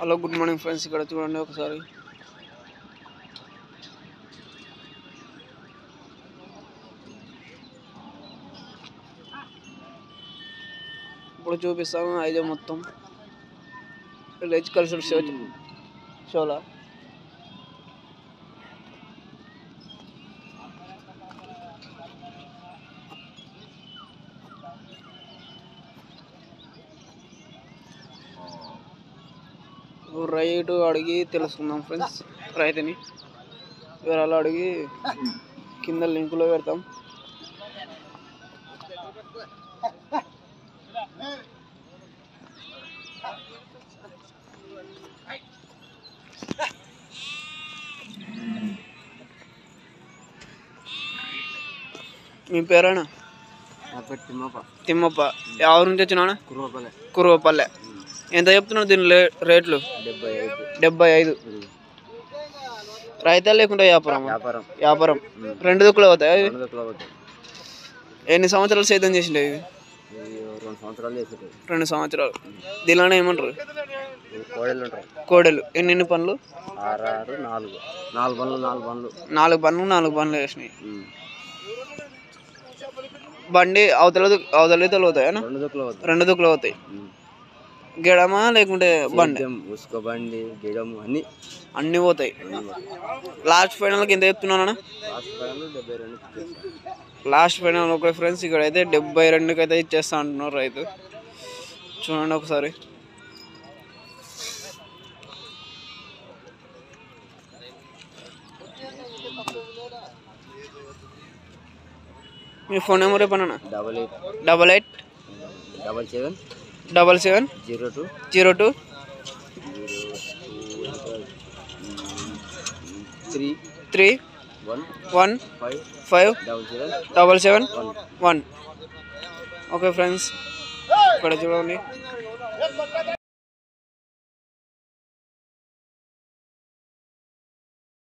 Hello good morning friends ఇక్కడ చూడండి ఒకసారి ఇప్పుడు చూపిస్తాను ఐదో మొత్తం విలేజ్ కల్చర్ షో షోలా రైతు అడిగి తెలుసుకుందాం ఫ్రెండ్స్ రైతుని వివరాలు అడిగి కింద లింకులో పెడతాం మీ పేరేనా నా పేరు తిమ్మప్ప తిమ్మప్ప ఎవరి నుంచి వచ్చినా కుర్రపల్లె కురువపల్లె ఎంత చెప్తున్నావు దీని లే- రేట్లు డెబ్బై ఐదు డెబ్బై ఐదు రైతా లేకుంటే వ్యాపారం వ్యాపారం వ్యాపారం రెండు దుక్కులు అవుతాయి అవి? రెండు వందల అవుతాయి ఎన్ని సంవత్సరాలు సేద్యం చేసిండే ఇవి ఇది రెండు సంవత్సరాలు చేసేది రెండు సంవత్సరాలు దీనిలోనే ఏమంటారు కోడలు ఉంటాయి కోడెలు ఎన్ని ఎన్ని పనులు ఆరు ఆరు నాలుగు నాలుగు బండ్లు నాలుగు బండ్లు నాలుగు పనులు నాలుగు పనులు వేసినాయి బండి అవతల దు- అవతల ఇతలు అవుతాయి రెండు దుక్కులు అవుతాయి రెండు దుక్కులు అవుతాయి గెడమా లేకుంటే బండి సేద్యం, ఉసుక బండి గిడం అన్ని అన్నీ పోతాయి లాస్ట్ ఫైనల్కి ఎంత చెప్తున్నానా లాస్ట్ పైన డెబ్బై రెండు ఇచ్చేస్తాం. లాస్ట్ ఫైనల్ ఒక ఫ్రెండ్స్ ఇక్కడ అయితే డెబ్బై రెండుకి అయితే ఇచ్చేస్తా అంటున్నారు రైతు చూడండి ఒకసారి మీ ఫోన్ నెంబర్ చెప్పండి double eight double eight double seven double seven zero two zero two three three one one five five double seven double seven one one okay friends ఇక్కడ చూడండి